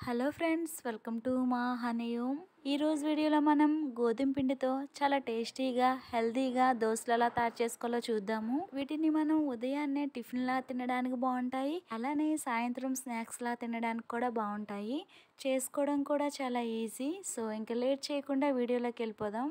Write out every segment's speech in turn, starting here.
hello friends welcome to మా హనీయూమ్ ఈరోజు వీడియోలో మనం గోధుమ పిండితో చాలా టేస్టీగా హెల్తీగా దోశలు ఎలా తయారు చేసుకోవాలో చూద్దాము వీటిని మనం ఉదయాన్నే టిఫిన్లా తినడానికి బాగుంటాయి అలానే సాయంత్రం స్నాక్స్లా తినడానికి కూడా బాగుంటాయి చేసుకోవడం కూడా చాలా ఈజీ సో ఇంకా లేట్ చేయకుండా వీడియోలోకి వెళ్ళిపోదాం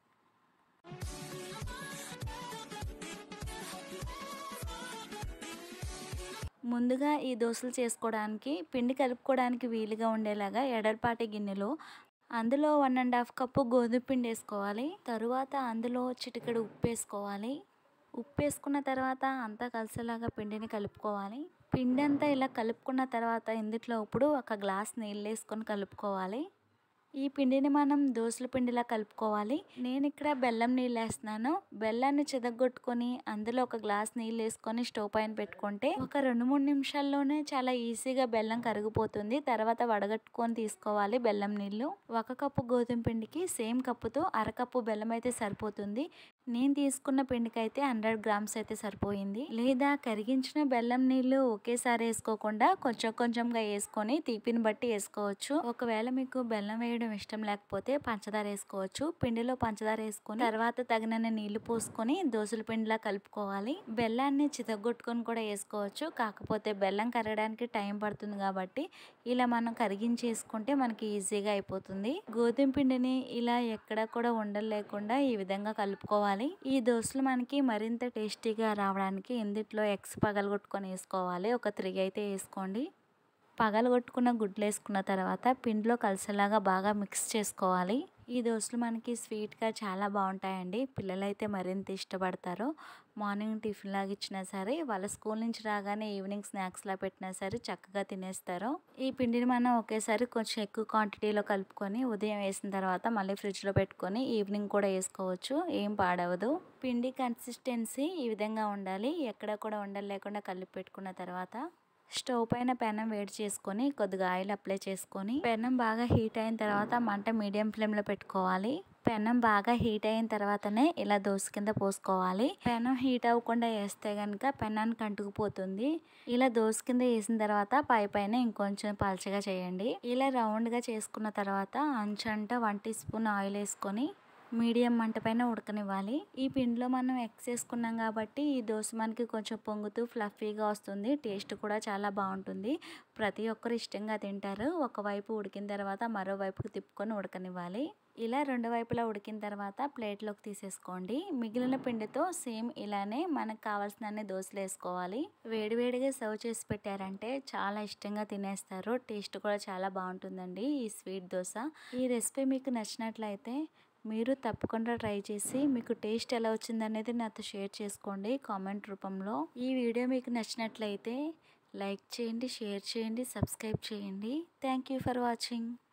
ముందుగా ఈ దోశలు చేసుకోవడానికి పిండి కలుపుకోవడానికి వీలుగా ఉండేలాగా ఎడర్పాటి గిన్నెలో అందులో వన్ అండ్ హాఫ్ కప్పు గోధుమ పిండి వేసుకోవాలి తరువాత అందులో చిటికెడు ఉప్పు వేసుకోవాలి ఉప్పు వేసుకున్న తర్వాత అంతా కలిసేలాగా పిండిని కలుపుకోవాలి పిండి అంతా ఇలా కలుపుకున్న తర్వాత ఇందులో ఇప్పుడు ఒక గ్లాస్ నీళ్ళు వేసుకొని కలుపుకోవాలి ఈ పిండిని మనం దోశల పిండిలా కలుపుకోవాలి నేను ఇక్కడ బెల్లం నీళ్ళు వేస్తున్నాను బెల్లాన్ని చిదగొట్టుకొని అందులో ఒక గ్లాస్ నీళ్ళు వేసుకొని స్టవ్ పైన పెట్టుకుంటే ఒక రెండు మూడు నిమిషాల్లోనే చాలా ఈజీగా బెల్లం కరిగిపోతుంది తర్వాత వడగట్టుకొని తీసుకోవాలి బెల్లం నీళ్ళు ఒక కప్పు గోధుమ పిండికి సేమ్ కప్పుతో అరకప్పు బెల్లం అయితే సరిపోతుంది నేను తీసుకున్న పిండికి అయితే హండ్రెడ్ గ్రామ్స్ అయితే సరిపోయింది లేదా కరిగించిన బెల్లం నీళ్ళు ఒకేసారి వేసుకోకుండా కొంచెం కొంచెంగా వేసుకొని తీపిని బట్టి వేసుకోవచ్చు ఒకవేళ మీకు బెల్లం వేయడం ఇష్టం లేకపోతే పంచదార వేసుకోవచ్చు పిండిలో పంచదార వేసుకొని తర్వాత తగినన్ని నీళ్లు పోసుకొని దోశల పిండిలా కలుపుకోవాలి బెల్లాన్ని చితగొట్టుకొని కూడా వేసుకోవచ్చు కాకపోతే బెల్లం కరగడానికి టైం పడుతుంది కాబట్టి ఇలా మనం కరిగించి వేసుకుంటే మనకి ఈజీగా అయిపోతుంది గోధుమ పిండిని ఇలా ఎక్కడ కూడా ఉండలు లేకుండా ఈ విధంగా కలుపుకోవాలి ఈ దోశలు మనకి మరింత టేస్టీగా రావడానికి ఇందుట్లో ఎగ్స్ పగలగొట్టుకొని వేసుకోవాలి ఒక త్రీ అయితే వేసుకోండి పగలగొట్టుకున్న గుడ్లు వేసుకున్న తర్వాత పిండిలో కలిసేలాగా బాగా మిక్స్ చేసుకోవాలి ఈ దోశలు మనకి స్వీట్గా చాలా బాగుంటాయండి పిల్లలైతే మరింత ఇష్టపడతారు మార్నింగ్ టిఫిన్ లాగా ఇచ్చినా సరే వాళ్ళ స్కూల్ నుంచి రాగానే ఈవినింగ్ స్నాక్స్లా పెట్టినా సరే చక్కగా తినేస్తారు ఈ పిండిని మనం ఒకేసారి కొంచెం ఎక్కువ క్వాంటిటీలో కలుపుకొని ఉదయం వేసిన తర్వాత మళ్ళీ ఫ్రిడ్జ్లో పెట్టుకొని ఈవినింగ్ కూడా వేసుకోవచ్చు ఏం పాడవదు పిండి కన్సిస్టెన్సీ ఈ విధంగా ఉండాలి ఎక్కడ కూడా ఉండలు లేకుండా కలిపి పెట్టుకున్న తర్వాత స్టవ్ పైన పెనం వేడి చేసుకొని కొద్దిగా ఆయిల్ అప్లై చేసుకొని పెనం బాగా హీట్ అయిన తర్వాత మంట మీడియం ఫ్లేమ్లో పెట్టుకోవాలి పెనం బాగా హీట్ అయిన తర్వాతనే ఇలా దోశ కింద పోసుకోవాలి పెనం హీట్ అవ్వకుండా వేస్తే కనుక పెనానికి అంటుకుపోతుంది ఇలా దోశ కింద వేసిన తర్వాత పై పైన ఇంకొంచెం పలచగా చేయండి ఇలా రౌండ్గా చేసుకున్న తర్వాత అంచంట వన్ టీ స్పూన్ ఆయిల్ వేసుకొని మీడియం మంట పైన ఉడకనివ్వాలి ఈ పిండిలో మనం ఎగ్స్ వేసుకున్నాం కాబట్టి ఈ దోశ మనకి కొంచెం పొంగుతూ ఫ్లఫీగా వస్తుంది టేస్ట్ కూడా చాలా బాగుంటుంది ప్రతి ఒక్కరు ఇష్టంగా తింటారు ఒకవైపు ఉడికిన తర్వాత మరోవైపుకి తిప్పుకొని ఉడకనివ్వాలి ఇలా రెండు వైపులా ఉడికిన తర్వాత ప్లేట్లోకి తీసేసుకోండి మిగిలిన పిండితో సేమ్ ఇలానే మనకు కావాల్సిన అన్ని దోశలు వేసుకోవాలి వేడివేడిగా సర్వ్ చేసి పెట్టారంటే చాలా ఇష్టంగా తినేస్తారు టేస్ట్ కూడా చాలా బాగుంటుందండి ఈ స్వీట్ దోశ ఈ రెసిపీ మీకు నచ్చినట్లయితే మీరు తప్పకుండా ట్రై చేసి మీకు టేస్ట్ ఎలా వచ్చిందనేది నాతో షేర్ చేసుకోండి కామెంట్ రూపంలో ఈ వీడియో మీకు నచ్చినట్లయితే లైక్ చేయండి షేర్ చేయండి సబ్స్క్రైబ్ చేయండి థ్యాంక్ యూ ఫర్ వాచింగ్